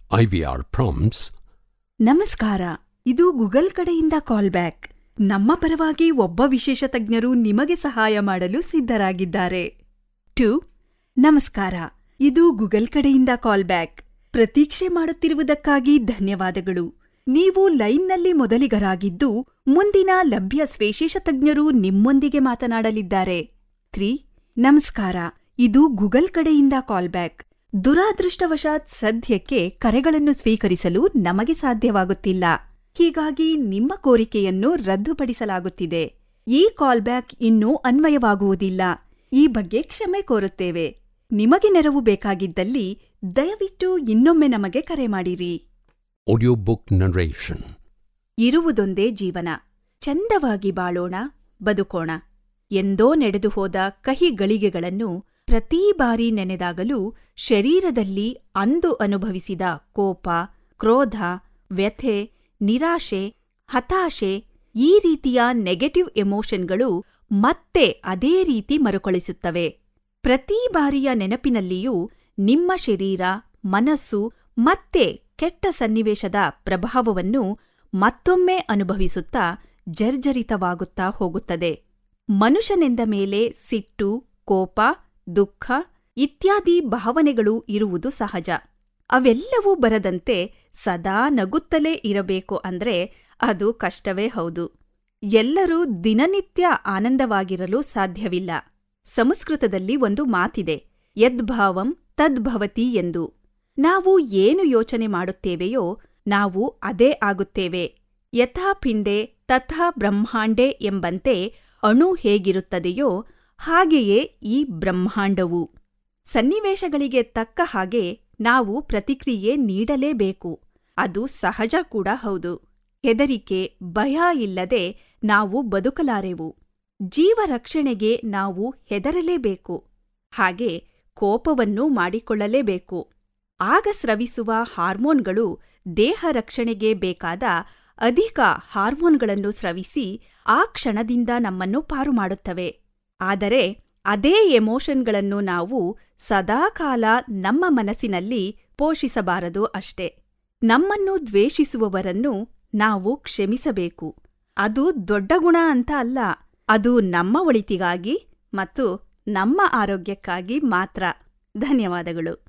IVR prompts ನಮಸ್ಕಾರ ಇದು Google ಕಡೆಯಿಂದ ಕಾಲ್ ಬ್ಯಾಕ್ ನಮ್ಮ ಪರವಾಗಿ ಒಬ್ಬ ವಿಶೇಷ ತಜ್ಞರು ನಿಮಗೆ ಸಹಾಯ ಮಾಡಲು ಸಿದ್ಧರಾಗಿದ್ದಾರೆ ಟು ನಮಸ್ಕಾರ ಇದು ಗೂಗಲ್ ಕಡೆಯಿಂದ ಕಾಲ್ ಬ್ಯಾಕ್ ಪ್ರತೀಕ್ಷೆ ಮಾಡುತ್ತಿರುವುದಕ್ಕಾಗಿ ಧನ್ಯವಾದಗಳು ನೀವು ಲೈನ್ನಲ್ಲಿ ಮೊದಲಿಗರಾಗಿದ್ದು ಮುಂದಿನ ಲಭ್ಯ ವಿಶೇಷ ತಜ್ಞರು ನಿಮ್ಮೊಂದಿಗೆ ಮಾತನಾಡಲಿದ್ದಾರೆ ತ್ರೀ ನಮಸ್ಕಾರ ಇದು ಗೂಗಲ್ ಕಡೆಯಿಂದ ಕಾಲ್ ಬ್ಯಾಕ್ ದುರಾದೃಷ್ಟವಶಾತ್ ಸದ್ಯಕ್ಕೆ ಕರೆಗಳನ್ನು ಸ್ವೀಕರಿಸಲು ನಮಗೆ ಸಾಧ್ಯವಾಗುತ್ತಿಲ್ಲ ಹೀಗಾಗಿ ನಿಮ್ಮ ಕೋರಿಕೆಯನ್ನು ರದ್ದುಪಡಿಸಲಾಗುತ್ತಿದೆ ಈ ಕಾಲ್ ಬ್ಯಾಕ್ ಇನ್ನೂ ಅನ್ವಯವಾಗುವುದಿಲ್ಲ ಈ ಬಗ್ಗೆ ಕ್ಷಮೆ ಕೋರುತ್ತೇವೆ ನಿಮಗೆ ನೆರವು ಬೇಕಾಗಿದ್ದಲ್ಲಿ ದಯವಿಟ್ಟು ಇನ್ನೊಮ್ಮೆ ನಮಗೆ ಕರೆ ಮಾಡಿರಿ audiobook narration. ಇರುವುದೊಂದೇ ಜೀವನ ಚಂದವಾಗಿ ಬಾಳೋಣ ಬದುಕೋಣ ಎಂದೋ ನಡೆದು ಹೋದ ಕಹಿ ಗಳಿಗೆಗಳನ್ನು ಪ್ರತಿ ಬಾರಿ ನೆನೆದಾಗಲೂ ಶರೀರದಲ್ಲಿ ಅಂದು ಅನುಭವಿಸಿದ ಕೋಪ ಕ್ರೋಧ ವ್ಯಥೆ ನಿರಾಶೆ ಹತಾಶೆ ಈ ರೀತಿಯ ನೆಗೆಟಿವ್ ಎಮೋಷನ್ಗಳು ಮತ್ತೆ ಅದೇ ರೀತಿ ಮರುಕಳಿಸುತ್ತವೆ ಪ್ರತಿ ಬಾರಿಯ ನೆನಪಿನಲ್ಲಿಯೂ ನಿಮ್ಮ ಶರೀರ ಮನಸ್ಸು ಮತ್ತೆ ಕೆಟ್ಟ ಸನ್ನಿವೇಶದ ಪ್ರಭಾವವನ್ನು ಮತ್ತೊಮ್ಮೆ ಅನುಭವಿಸುತ್ತಾ ಜರ್ಜರಿತವಾಗುತ್ತಾ ಹೋಗುತ್ತದೆ ಮನುಷ್ಯನೆಂದ ಮೇಲೆ ಸಿಟ್ಟು ಕೋಪ ದುಃಖ ಇತ್ಯಾದಿ ಭಾವನೆಗಳು ಇರುವುದು ಸಹಜ ಅವೆಲ್ಲವೂ ಬರದಂತೆ ಸದಾ ನಗುತ್ತಲೇ ಇರಬೇಕು ಅಂದ್ರೆ ಅದು ಕಷ್ಟವೇ ಹೌದು ಎಲ್ಲರೂ ದಿನನಿತ್ಯ ಆನಂದವಾಗಿರಲು ಸಾಧ್ಯವಿಲ್ಲ ಸಂಸ್ಕೃತದಲ್ಲಿ ಒಂದು ಮಾತಿದೆ ಯದ್ಭಾವಂ ತದ್ಭವತಿ ಎಂದು ನಾವು ಏನು ಯೋಚನೆ ಮಾಡುತ್ತೇವೆಯೋ ನಾವು ಅದೇ ಆಗುತ್ತೇವೆ ಯಥಾ ಪಿಂಡೆ ತಥಾ ಬ್ರಹ್ಮಾಂಡೆ ಎಂಬಂತೆ ಅಣು ಹೇಗಿರುತ್ತದೆಯೋ ಹಾಗೆಯೇ ಈ ಬ್ರಹ್ಮಾಂಡವು ಸನ್ನಿವೇಶಗಳಿಗೆ ತಕ್ಕ ಹಾಗೆ ನಾವು ಪ್ರತಿಕ್ರಿಯೆ ನೀಡಲೇಬೇಕು ಅದು ಸಹಜ ಕೂಡ ಹೌದು ಹೆದರಿಕೆ ಭಯ ಇಲ್ಲದೆ ನಾವು ಬದುಕಲಾರೆವು ಜೀವ ರಕ್ಷಣೆಗೆ ನಾವು ಹೆದರಲೇಬೇಕು ಹಾಗೆ ಕೋಪವನ್ನೂ ಮಾಡಿಕೊಳ್ಳಲೇಬೇಕು ಆಗ ಸ್ರವಿಸುವ ಹಾರ್ಮೋನ್ಗಳು ದೇಹ ರಕ್ಷಣೆಗೆ ಬೇಕಾದ ಅಧಿಕ ಹಾರ್ಮೋನ್ಗಳನ್ನು ಸ್ರವಿಸಿ ಆ ಕ್ಷಣದಿಂದ ನಮ್ಮನ್ನು ಪಾರು ಮಾಡುತ್ತವೆ ಆದರೆ ಅದೇ ಎಮೋಷನ್ಗಳನ್ನು ನಾವು ಸದಾಕಾಲ ನಮ್ಮ ಮನಸ್ಸಿನಲ್ಲಿ ಪೋಷಿಸಬಾರದು ಅಷ್ಟೆ ನಮ್ಮನ್ನು ದ್ವೇಷಿಸುವವರನ್ನು ನಾವು ಕ್ಷಮಿಸಬೇಕು ಅದು ದೊಡ್ಡ ಗುಣ ಅಂತ ಅಲ್ಲ ಅದು ನಮ್ಮ ಒಳಿತಿಗಾಗಿ ಮತ್ತು ನಮ್ಮ ಆರೋಗ್ಯಕ್ಕಾಗಿ ಮಾತ್ರ ಧನ್ಯವಾದಗಳು